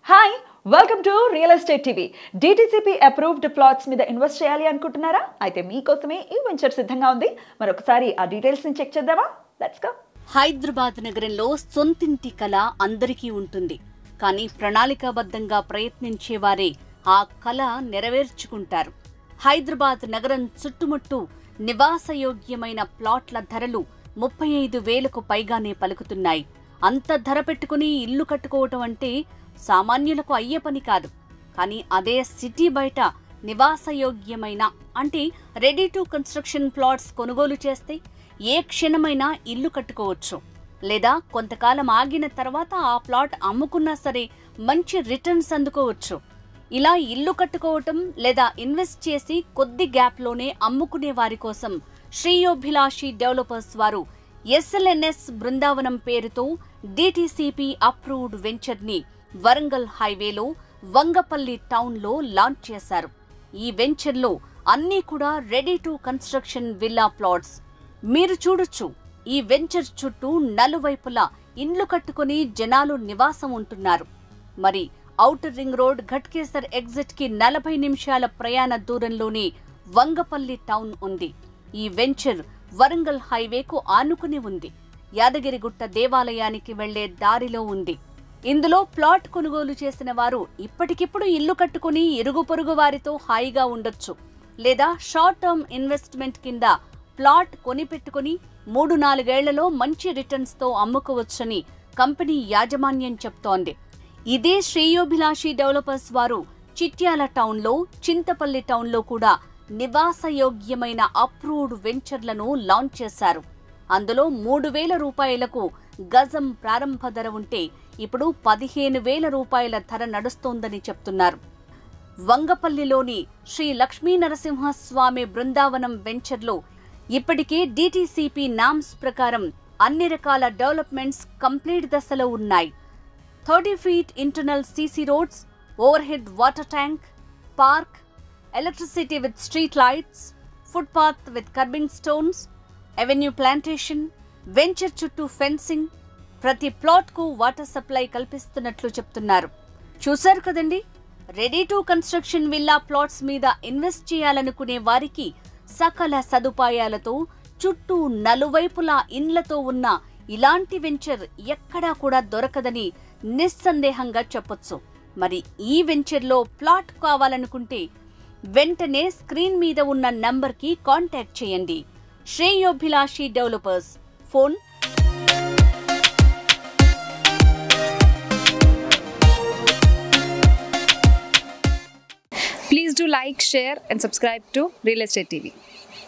Hi welcome to real estate TV DTCP approved plots మీద invest చేయాలి అనుకుంటున్నారా అయితే మీకోసమే ఈ వెంచర్ సిద్ధంగా ఉంది మరొకసారి ఆ డీటెయిల్స్ ని చెక్ చేద్దామా లెట్స్ గో హైదరాబాద్ నగరంలో సొంతింటి కళ అందరికీ ఉంటుంది కానీ ప్రణాళికాబద్ధంగా ప్రయత్నించేవారే ఆ కళ నెరవేర్చుకుంటారు హైదరాబాద్ నగరం చుట్టుముట్టు నివాసయోగ్యమైన ప్లాట్ల ధరలు ముప్పై ఐదు వేలకు పైగానే పలుకుతున్నాయి అంత ధర పెట్టుకుని ఇల్లు కట్టుకోవటం అంటే సామాన్యులకు అయ్యే పని కాదు కానీ అదే సిటీ బయట నివాసయోగ్యమైన అంటే రెడీ టు కన్స్ట్రక్షన్ ప్లాట్స్ కొనుగోలు చేస్తే ఏ క్షణమైనా ఇల్లు కట్టుకోవచ్చు లేదా కొంతకాలం ఆగిన తర్వాత ఆ ప్లాట్ అమ్ముకున్నా సరే మంచి రిటర్న్స్ అందుకోవచ్చు ఇలా ఇల్లు కట్టుకోవటం లేదా ఇన్వెస్ట్ చేసి కొద్ది గ్యాప్లోనే అమ్ముకునే వారి కోసం శ్రేయోభిలాషి డెవలపర్స్ వారు ఎస్ఎల్ఎన్ఎస్ బృందావనం పేరుతో డిటిసిపి అప్రూవ్డ్ వెంచర్ని వరంగల్ హైవేలో వంగపల్లి టౌన్లో లాంచ్ చేశారు ఈ వెంచర్లో అన్నీ కూడా ready to construction villa plots మీరు చూడొచ్చు ఈ వెంచర్ చుట్టూ నలువైపులా ఇండ్లు కట్టుకుని జనాలు నివాసం ఉంటున్నారు మరి outer ring road Ghatkesar exit కి నలభై నిమిషాల ప్రయాణ దూరంలోనే వంగపల్లి టౌన్ ఉంది ఈ వెంచర్ వరంగల్ హైవేకు ఆనుకుని ఉంది యాదగిరిగుట్ట దేవాలయానికి వెళ్లే దారిలో ఉంది ఇందులో ప్లాట్ కొనుగోలు చేసిన వారు ఇప్పటికిప్పుడు ఇల్లు కట్టుకుని ఇరుగు పొరుగు వారితో హాయిగా ఉండొచ్చు లేదా షార్ట్ టర్మ్ ఇన్వెస్ట్మెంట్ కింద ప్లాట్ కొనిపెట్టుకుని మూడు నాలుగేళ్లలో మంచి రిటర్న్స్ తో అమ్ముకోవచ్చని కంపెనీ యాజమాన్యం చెప్తోంది ఇదే శ్రేయోభిలాషి డెవలపర్స్ వారు చిట్యాల టౌన్లో చింతపల్లి టౌన్లో కూడా నివాసయోగ్యమైన అప్రూవ్డ్ వెంచర్లను లాంచ్ చేశారు అందులో మూడు వేల రూపాయలకు గజం ప్రారంభ ధర ఉంటే ఇప్పుడు పదిహేను వేల రూపాయల ధర నడుస్తోందని చెప్తున్నారు వంగపల్లిలోని శ్రీ లక్ష్మీ నరసింహస్వామి బృందావనం వెంచర్లో ఇప్పటికే డిటిసిపి నామ్స్ ప్రకారం అన్ని రకాల డెవలప్మెంట్స్ కంప్లీట్ దశలో ఉన్నాయి thirty feet internal CC roads overhead water tank park electricity with street lights footpath with curbing stones avenue plantation venture చుట్టూ ఫెన్సింగ్ ప్రతి ప్లాట్కు వాటర్ సప్లై కల్పిస్తున్నట్లు చెప్తున్నారు చూశారు కదండి ready to construction villa plots మీద ఇన్వెస్ట్ చేయాలనుకునే వారికి సకల సదుపాయాలతో చుట్టూ నలువైపులా ఇండ్లతో ఉన్న ఇలాంటి వెంచర్ ఎక్కడా కూడా దొరకదని నిస్సందేహంగా చెప్పొచ్చు మరి ఈ వెంచర్లో ప్లాట్ కావాలనుకుంటే వెంటనే స్క్రీన్ మీద ఉన్న నంబర్కి కాంటాక్ట్ చేయండి Shreyobhilashi developers phone Please do like, share, and subscribe to Real Estate TV.